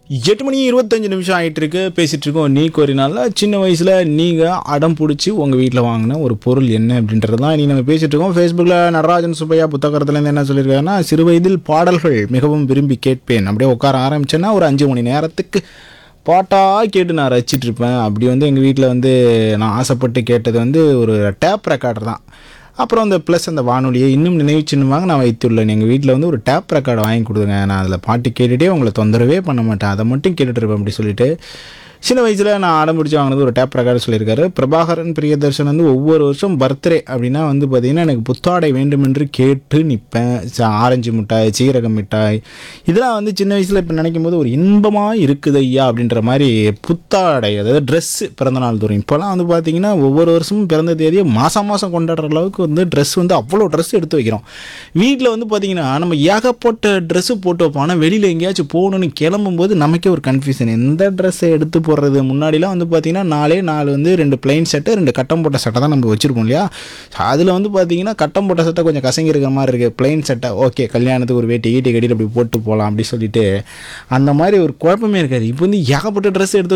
எட்டு மணி இருபத்தஞ்சு நிமிஷம் ஆயிட்டு இருக்கு பேசிட்டு இருக்கோம் நீ கோரினால சின்ன வயசுல நீங்க அடம் பிடிச்சி உங்க வீட்டில் வாங்கின ஒரு பொருள் என்ன அப்படின்றது தான் நீ நம்ம பேசிட்டு இருக்கோம் ஃபேஸ்புக்கில் நடராஜன் சுப்பையா புத்தகத்துலேருந்து என்ன சொல்லியிருக்காங்கன்னா சிறு வயதில் பாடல்கள் மிகவும் விரும்பி கேட்பேன் அப்படியே உட்கார ஆரம்பிச்சேன்னா ஒரு அஞ்சு மணி நேரத்துக்கு பாட்டாக கேட்டு நான் ரசிச்சிட்டு இருப்பேன் அப்படி வந்து எங்கள் வீட்டில் வந்து நான் ஆசைப்பட்டு கேட்டது வந்து ஒரு டேப் ரெக்கார்டர் தான் அப்புறம் அந்த ப்ளஸ் அந்த வானொலியை இன்னும் நினைவு சின்னமாக நான் வைத்துள்ளேன் எங்கள் வீட்டில் வந்து ஒரு டேப் ரெக்கார்டு வாங்கி கொடுங்க நான் அதில் பாட்டு கேட்டுகிட்டே உங்களை தொந்தரவே பண்ண மாட்டேன் அதை மட்டும் கேட்டுட்டு இருப்பேன் அப்படி சொல்லிட்டு சின்ன வயசில் நான் ஆடம் பிடிச்சி வாங்கினது ஒரு டேப் ரெக்கார்டு சொல்லியிருக்காரு பிரபாகரன் பிரியதர்ஷன் வந்து ஒவ்வொரு வருஷம் பர்த்டே அப்படின்னா வந்து பார்த்திங்கன்னா எனக்கு புத்தாடை வேண்டும் என்று கேட்டு நிற்பேன் ச- ஆரஞ்சு மிட்டாய் சீரக மிட்டாய் இதெல்லாம் வந்து சின்ன வயசில் இப்போ நினைக்கும் போது ஒரு இன்பமாக இருக்குது ஐயா அப்படின்ற மாதிரி புத்தாடை அதாவது ட்ரெஸ்ஸு பிறந்தநாள் தோறும் இப்போலாம் வந்து பார்த்திங்கன்னா ஒவ்வொரு வருஷமும் பிறந்த தேதியை மாதம் மாதம் கொண்டாடுற அளவுக்கு வந்து ட்ரெஸ் வந்து அவ்வளோ ட்ரெஸ் எடுத்து வைக்கிறோம் வீட்டில் வந்து பார்த்திங்கன்னா நம்ம ஏகப்பட்ட ட்ரெஸ்ஸு போட்டு வைப்போம் ஆனால் வெளியில் எங்கேயாச்சும் போகணுன்னு கிளம்பும்போது நமக்கே ஒரு கன்ஃபியூஷன் எந்த ட்ரெஸ்ஸை எடுத்து போடுறது முன்னாடிலாம் வந்து பார்த்திங்கன்னா நாலே நாலு வந்து ரெண்டு பிளைன் சட்டை ரெண்டு கட்டம் போட்ட சட்டை தான் நம்ம வச்சுருப்போம் இல்லையா அதில் வந்து பார்த்திங்கன்னா கட்டம் போட்ட சட்டை கொஞ்சம் கசங்கி இருக்கிற மாதிரி இருக்குது பிளைன் சட்டை ஓகே கல்யாணத்துக்கு ஒரு வேட்டி ஈட்டி கட்டிட்டு அப்படி போட்டு போகலாம் அப்படி சொல்லிட்டு அந்த மாதிரி ஒரு குழப்பமே இருக்காது இப்போ வந்து ஏகப்பட்ட ட்ரெஸ் எடுத்து